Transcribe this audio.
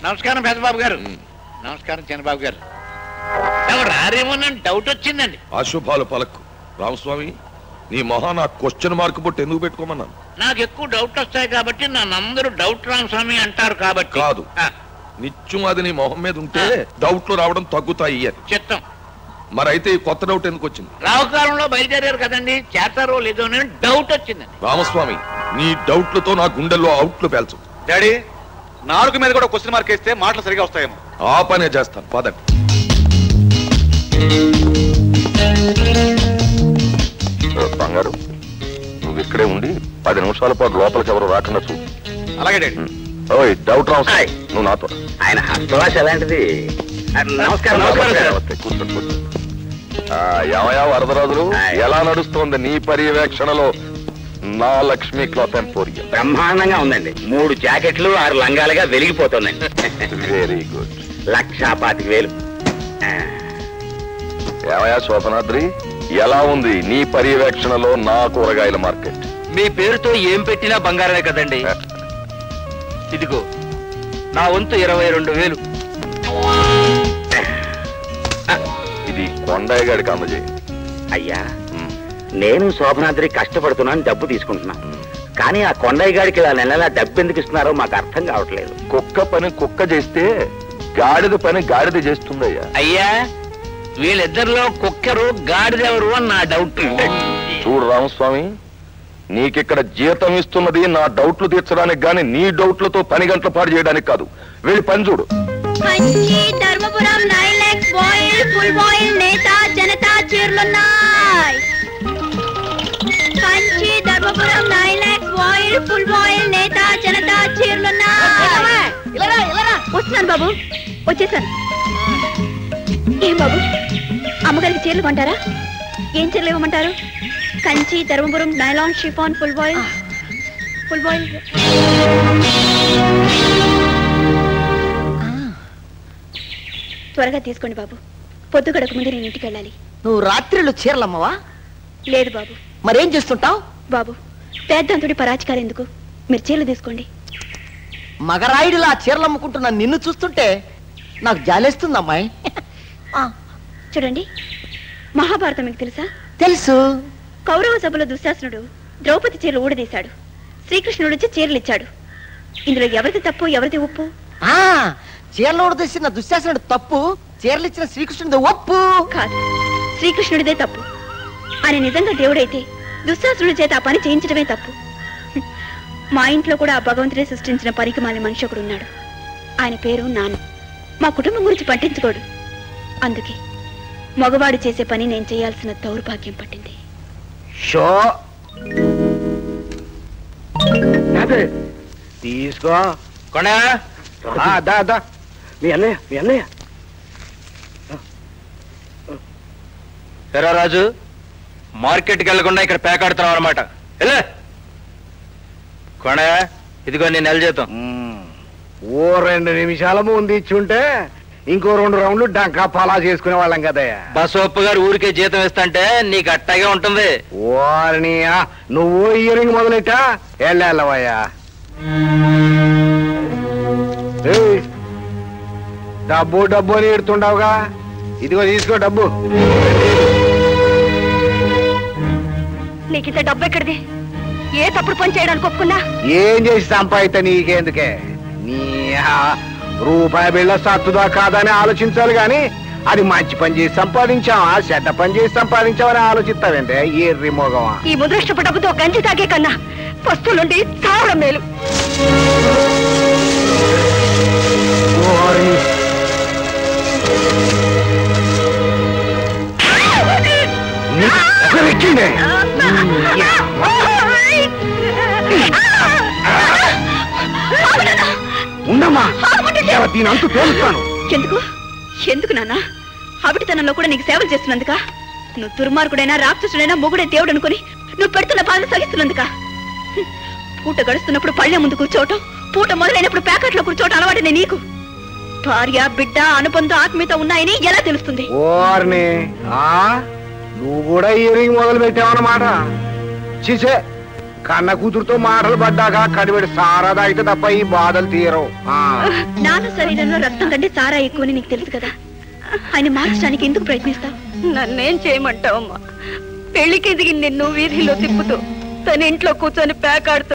నమస్కారం పెద్దబాబు గారు నమస్కారం చిన్నబాబు గారు ఎవరు రారేమోనని డౌట్ వచ్చిందండి అశుభాలు పలకు రామస్వామి నీ మొహాన క్వశ్చన్ మార్క్ బొట్టు ఎందుకు పెట్టుకోమన్నాను నాకు ఎక్కువ డౌట్ వస్తాయి కాబట్టి నన్ను అందరూ డౌట్ రామస్వామి అంటారు కాబట్టి కాదు. ఆ, నిత్యం అది నీ మొహం మీద ఉంటే డౌట్లు రావడం తగ్గుతాయి అని చిత్తం మరి అయితే ఈ కొత్త డౌట్ ఎందుకు వచ్చింది రావుకాలంలో బయలుదేరారు కదండి చేస్తారో లేదో అని డౌట్ వచ్చిందండి రామస్వామి నీ డౌట్లతో నా గుండెల్లో అవుట్లు పేల్చు డాడీ నాలుగు మీద కూడా క్వశ్చన్ మార్క్ వేస్తే మాటలు సరిగా వస్తాయేమో ఆ పనే చేస్తాను పదండి బంగారు నువ్వు ఇక్కడే ఉండి పది నిమిషాల పాటు లోపలికి ఎవరు రాకుండా చూడు అలాగే డాడీ ఓయ్ డౌట్ రావు హాయ్. నువ్వు నాతో ఆయన హస్తవాస ఎలాంటిది ఆ, నమస్కారం నమస్కారం సార్ నమస్తే, కూర్చోండి, కూర్చోండి. ఆ, ఏమయ్యా వరదరాజులు హాయ్. ఎలా నడుస్తోంది నీ పర్యవేక్షణలో నా లక్ష్మీ క్లాత్ ఎంపోరియం బ్రహ్మాండంగా ఉందండి మూడు జాకెట్లు ఆరు లంగాలుగా వెలిగిపోతుందండి వెరీ గుడ్ లక్షా పాతిక వేలు ఆ, ఏమయ్యా శోభనాద్రి ఎలా ఉంది నీ పర్యవేక్షణలో నా కూరగాయల మార్కెట్ మీ పేరుతో ఏం పెట్టినా బంగారమే కదండి ఇదిగో నా వంతు ఇరవై రెండు వేలు ఇది కొండయ్య గారికి అందజేయండి అయ్యా నేను శోభనాద్రి కష్టపడుతున్నాను డబ్బు తీసుకుంటున్నాను కానీ ఆ కొండయ్య గాడికి ఇలా నెల నెలా డబ్బు ఎందుకు ఇస్తున్నారో మాకు అర్థం కావట్లేదు కుక్క పని కుక్క చేస్తే గాడిద పని గాడిద చేస్తుందయ్యా అయ్యా వీళ్ళిద్దరిలో కుక్కరు గాడిదెవరు అని నా డౌట్ చూడు రామస్వామి నీకిక్కడ జీతం ఇస్తున్నది నా డౌట్లు తీర్చడానికి గాని నీ డౌట్లతో పని గంటల పాటు చేయడానికి కాదు వెళ్ళి పని చూడు కంచి ధర్మపురం నైన్ లాక్స్ బాయిల్ ఫుల్ బాయిల్ నేత జనతా చీరలున్నాయి కంచి ధర్మపురం నైన్ లాక్స్ బాయిల్ ఫుల్ బాయిల్ నేత జనతా చీరలున్నాయి వస్తున్నాను బాబు వచ్చేసాను ఏం బాబు అమ్మగారికి చీరలు కొంటారా ఏం చీరలు ఇవ్వమంటారు Kanchi Dharmapuram nylon chiffon full voile full voile త్వరగా తీసుకోండి బాబు పొద్దు గడక ముందు నేను ఇంటికి వెళ్ళాలి నువ్వు రాత్రిళ్ళు చీరలమ్మవా లేదు బాబు మరేం చేస్తుంటావు బాబు పేద్దంతుడి పరాచికాలు ఎందుకు మీరు చీరలు తీసుకోండి మగరాయుడులా చీరలు అమ్ముకుంటున్న నిన్ను చూస్తుంటే నాకు జాలేస్తుంది అమ్మాయి చూడండి మహాభారతం మీకు తెలుసా తెలుసు కౌరవ సభలో దుశ్శాసనుడు ద్రౌపది చీరలు ఊడదీశాడు శ్రీకృష్ణుడు వచ్చి చీరలు ఇచ్చాడు ఇందులో ఎవరిది తప్పు ఎవరిది ఉప్పు ఆ చీరలు ఉడదీసిన దుశ్శాసనుడు తప్పు చీరలు ఇచ్చిన శ్రీకృష్ణుడి ఒప్పు కాదు శ్రీకృష్ణుడిదే తప్పు ఆయన నిజంగా దేవుడైతే దుశ్శాసనుడి చేత ఆ పని చేయించడమే తప్పు హ్మ్. మా ఇంట్లో కూడా ఆ భగవంతుడే సృష్టించిన పనికి మాలి మనిషి ఒకడు ఉన్నాడు ఆయన పేరు నాన్న మా కుటుంబం గురించి పట్టించుకోడు అందుకే మగవాడు చేసే పని నేను చేయాల్సిన దౌర్భాగ్యం పట్టింది షో తీసుకో కొండా ఆ, దా దా మీ అన్నయ్య మీ అన్నయ్య ఎరా రాజు మార్కెట్కి వెళ్లకుండా ఇక్కడ పేకాడుతున్నావు అనమాట వెళ్ళే కొండ ఇదిగో నేను నెల జీతం ఓ రెండు నిమిషాల ముందు ఇచ్చుంటే ఇంకో రెండు రౌండ్లు డంకా పలా చేసుకునే వాళ్ళం కదయ్యా బసవప్ప గారు ఊరికే జీతం ఇస్తంటే నీకు అట్టాగే ఉంటుంది ఓర్ని నువ్వు ఇయరింగ్ మొదలెట్టా వెళ్ళవయ్యా డబ్బు డబ్బు అని ఎడుతుండవుగా ఇదిగో తీసుకో డబ్బు నీకు ఇంత డబ్బు ఎక్కడిది ఏ తప్పుడు పని చేయడానికి ఒప్పుకున్నా ఏం చేసి సంపాదిత నీకెందుకే నీ ఆ రూపాయి బిళ్ళ సత్తుదా కాదని ఆలోచించాలి గాని అది మంచి పని చేసి సంపాదించావా చెడ్డ పని చేసి సంపాదించావని ఆలోచిస్తావంటే ఏ రిమోగమా ఈ ముద్రష్టపు డబ్బుతో గంజి తాగే కన్నా వస్తువులుండి చావడం మేలు ఓరి. నీకు ఒకరెక్కిందే. ఉండమ్మా ఇవాళ దీని అంతు తేలుస్తాను ఎందుకు ఎందుకు నాన్న హబిటితనంలో కూడా నీకు సేవలు చేస్తున్నందుక నువ్వు దుర్మార్గుడైనా రాక్షసుడైనా మొగుడే దేవుడు అనుకుని నువ్వు పెడుతున్న బాధ సహిస్తున్నందుక హ్మ్. పూట గడుస్తున్నప్పుడు పళ్ళె ముందు కూర్చోవటం పూట మొదలైనప్పుడు ప్యాకెట్లో కూర్చోవటం అలవాటనే నీకు భార్య బిడ్డ అనుబంధం ఆత్మీయత ఉన్నాయని ఎలా తెలుస్తుంది ఓర్ని ఆ నువ్వు కూడా ఇయరింగ్ మొదలు పెట్టావన్నమాట చిసే కన్న కూతురుతో మాటలు పడ్డాక కడివెడి సారాదా అయితే తప్ప ఈ బాధలు తీరవు ఆ. నాన్న శరీరంలో రక్తం కంటే సారా ఎక్కువని నీకు తెలుసు కదా ఆయన మార్చడానికి ఎందుకు ప్రయత్నిస్తావు నన్నేం చేయమంటావమ్మా పెళ్లికి ఎదిగి నిన్ను వీధిలో తిప్పుతూ తన ఇంట్లో కూర్చొని పేకాడుతూ